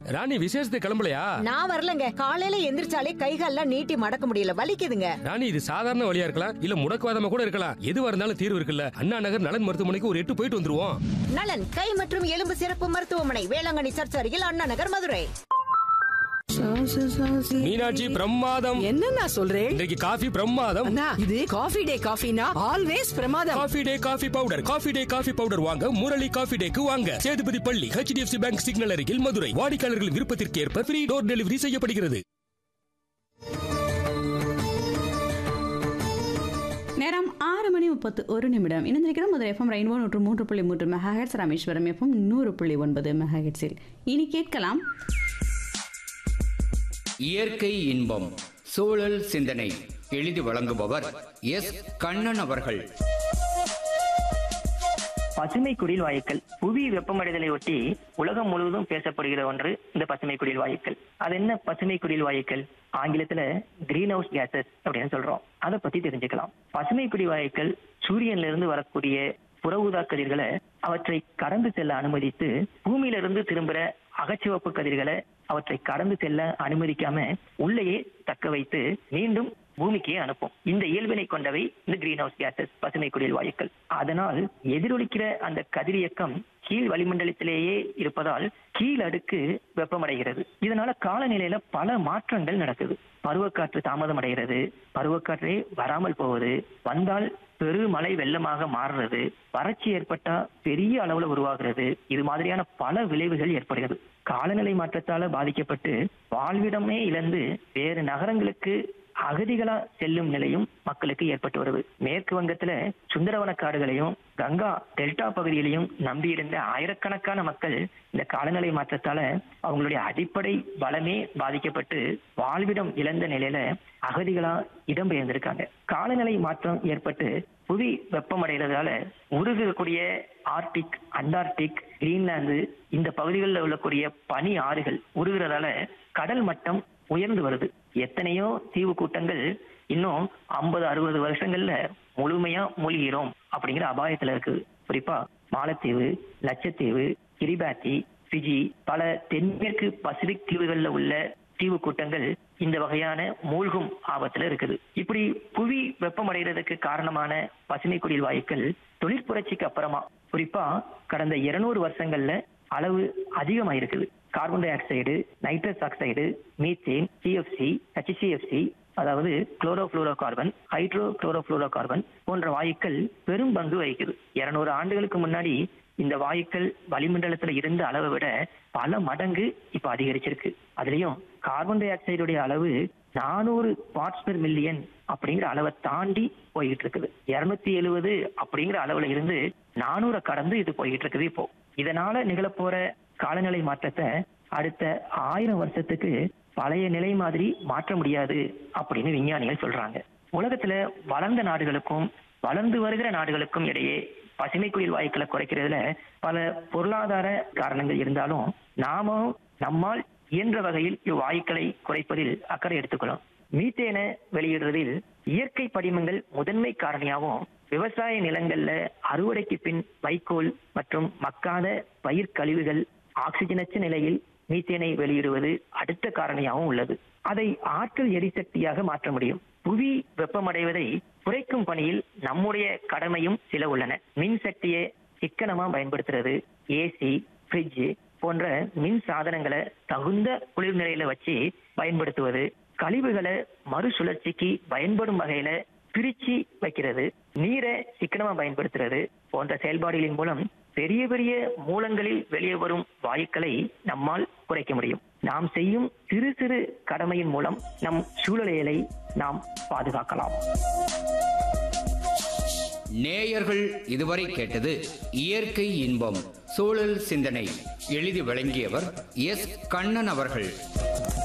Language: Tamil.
ராணி விசேஷத்துக்கு கிளம்பலையா நான் வரலங்க காலையில எந்திரிச்சாலே கைகால்லாம் நீட்டி மடக்க முடியல வலிக்குதுங்க ராணி இது சாதாரண வழியா இருக்கலாம் இல்ல முடக்குவாதமா கூட இருக்கலாம் எதுவா இருந்தாலும் தீர்வு இருக்குல்ல அண்ணா நகர் நலன் மருத்துவமனைக்கு ஒரு எட்டு போயிட்டு வந்துருவோம் நலன் கை மற்றும் எலும்பு சிறப்பு மருத்துவமனை வேளாங்கண்ணி சர்ச் அருகில் அண்ணா நகர் மதுரை மீனாட்சி பிரமாதம் என்னண்ணா சொல்றேன் இன்றைக்கு காஃபி பிரமாதம் அண்ணா இது காஃபி டே காஃபினா ஆல்வேஸ் பிரமாதம் coffee day coffee powder coffee day coffee powder வாங்க முரளி காஃபி டேக்கு வாங்க சேதுபதி பள்ளி ஹெச்டிஎஃப்சி பேங்க் சிக்னல் அருகில் மதுரை வாடிக்கையாளர்கள் விருப்பத்திற்கு ஏற்ப ஃப்ரீ டோர் டெலிவரி செய்யப்படுகிறது நேரம் ஆறு மணி முப்பத்து ஒரு நிமிடம் இணைந்திருக்கிற முதல் எஃப்எம் ரெயின்போ நூற்று மூன்று புள்ளி மூன்று மெகாஹெட்ஸ் ராமேஸ்வரம் எஃப்எம் நூறு புள்ளி ஒன்பது மெகாஹெட்ஸில் இனி கேட்கலாம் இயற்கை இன்பம் சூழல் சிந்தனை எழுதி வழங்குபவர் எஸ் கண்ணன் அவர்கள் பசுமை குடில் வாயுக்கள் புவி வெப்பமடைதலை ஒட்டி உலகம் முழுவதும் பேசப்படுகிற ஒன்று இந்த பசுமை குடில் வாயுக்கள் அது என்ன பசுமை குடில் வாயுக்கள் ஆங்கிலத்துல கிரீன் ஹவுஸ் கேசஸ் அப்படின்னு சொல்றோம் அதை பத்தி தெரிஞ்சுக்கலாம் பசுமை குடில் வாயுக்கள் சூரியன்ல இருந்து வரக்கூடிய புற ஊதா கதிர்களை அவற்றை கடந்து செல்ல அனுமதித்து பூமியிலிருந்து திரும்புற அகச்சிவப்பு கதிர்களை அவற்றை கடந்து செல்ல அனுமதிக்காம உள்ளேயே தக்க வைத்து மீண்டும் பூமிக்கே அனுப்பும் இந்த இயல்பினை கொண்டவை இந்த கிரீன் ஹவுஸ் கேசஸ் பசுமை குடில் வாயுக்கள் அதனால் எதிரொலிக்கிற அந்த கதிரியக்கம் கீழ் வளிமண்டலத்திலேயே இருப்பதால் கீழ் அடுக்கு வெப்பமடைகிறது இதனால காலநிலையில பல மாற்றங்கள் நடக்குது பருவக்காற்று தாமதம் அடைகிறது பருவக்காற்றே வராமல் போவது வந்தால் பெருமழை வெள்ளமாக மாறுறது வறட்சி ஏற்பட்டா பெரிய அளவுல உருவாகிறது இது மாதிரியான பல விளைவுகள் ஏற்படுகிறது காலநிலை மாற்றத்தால பாதிக்கப்பட்டு வாழ்விடமே இழந்து வேறு நகரங்களுக்கு அகதிகளா செல்லும் நிலையும் மக்களுக்கு ஏற்பட்டு வருது மேற்கு வங்கத்துல சுந்தரவன காடுகளையும் கங்கா டெல்டா பகுதியிலையும் நம்பியிருந்த ஆயிரக்கணக்கான மக்கள் இந்த காலநிலை மாற்றத்தால அவங்களுடைய அடிப்படை பலமே பாதிக்கப்பட்டு வாழ்விடம் இழந்த நிலையில அகதிகளா இடம்பெயர்ந்திருக்காங்க காலநிலை மாற்றம் ஏற்பட்டு புவி வெப்பமடைகிறதால உருகக்கூடிய ஆர்டிக் அண்டார்டிக் கிரீன்லாந்து இந்த பகுதிகளில் உள்ளக்கூடிய பனி ஆறுகள் உருகிறதால கடல் மட்டம் உயர்ந்து வருது எத்தனையோ தீவு கூட்டங்கள் இன்னும் ஐம்பது அறுபது வருஷங்கள்ல முழுமையா மூழ்கிறோம் அப்படிங்கிற அபாயத்துல இருக்குது குறிப்பா மாலத்தீவு லட்சத்தீவு கிரிபாத்தி பிஜி பல தென்மேற்கு பசிபிக் தீவுகள்ல உள்ள தீவு கூட்டங்கள் இந்த வகையான மூழ்கும் ஆபத்துல இருக்குது இப்படி புவி வெப்பமடைகிறதுக்கு காரணமான பசுமை குடில் வாயுக்கள் தொழிற்புரட்சிக்கு அப்புறமா குறிப்பா கடந்த இருநூறு வருஷங்கள்ல அளவு அதிகமாயிருக்குது carbon dioxide nitrous oxide methane CFC HCFC அதாவது chlorofluorocarbon hydrochlorofluorocarbon போன்ற வாயுக்கள் பெரும் பங்கு வகிக்குது இருநூறு ஆண்டுகளுக்கு முன்னாடி இந்த வாயுக்கள் வளிமண்டலத்துல இருந்த அளவை விட பல மடங்கு இப்ப அதிகரிச்சிருக்கு அதுலயும் கார்பன் டை ஆக்சைடுடைய அளவு நானூறு பார்ட்ஸ் பெர் மில்லியன் அப்படிங்கிற அளவை தாண்டி போய்கிட்டு இருக்குது இருநூத்தி எழுவது அப்படிங்கிற அளவுல இருந்து நானூறை கடந்து இது போய்கிட்டு இருக்குது இப்போ இதனால நிகழப்போற காலநிலை மாற்றத்தை அடுத்த ஆயிரம் வருஷத்துக்கு பழைய நிலை மாதிரி மாற்ற முடியாது அப்படின்னு விஞ்ஞானிகள் சொல்றாங்க உலகத்துல வளர்ந்த நாடுகளுக்கும் வளர்ந்து வருகிற நாடுகளுக்கும் இடையே பசுமை குயில் வாயுக்களை குறைக்கிறதுல பல பொருளாதார காரணங்கள் இருந்தாலும் நாமும் நம்மால் இயன்ற வகையில் இவ்வாயுக்களை குறைப்பதில் அக்கறை எடுத்துக்கணும் மீத்தேனை வெளியிடுறதில் இயற்கை படிமங்கள் முதன்மை காரணியாகவும் விவசாய நிலங்கள்ல அறுவடைக்கு பின் வைக்கோல் மற்றும் மக்காத பயிர் கழிவுகள் ஆக்சிஜனற்ற நிலையில் மீத்தேனை வெளியிடுவது அடுத்த காரணியாகவும் உள்ளது அதை ஆற்றல் எரிசக்தியாக மாற்ற முடியும் புவி வெப்பமடைவதை குறைக்கும் பணியில் நம்முடைய கடமையும் சில உள்ளன மின் சக்தியை சிக்கனமா பயன்படுத்துறது ஏசி ஃப்ரிட்ஜ் போன்ற மின் சாதனங்களை தகுந்த குளிர் நிலையில வச்சு பயன்படுத்துவது கழிவுகளை மறுசுழற்சிக்கு பயன்படும் வகையில பிரிச்சு வைக்கிறது நீரை சிக்கனமா பயன்படுத்துறது போன்ற செயல்பாடுகளின் மூலம் பெரிய பெரிய மூலங்களில் வெளியே வரும் வாயுக்களை நம்மால் குறைக்க முடியும் நாம் செய்யும் சிறு சிறு கடமையின் மூலம் நம் சூழலியலை நாம் பாதுகாக்கலாம் நேயர்கள் இதுவரை கேட்டது இயற்கை இன்பம் சூழல் சிந்தனை எழுதி வழங்கியவர் எஸ் கண்ணன் அவர்கள்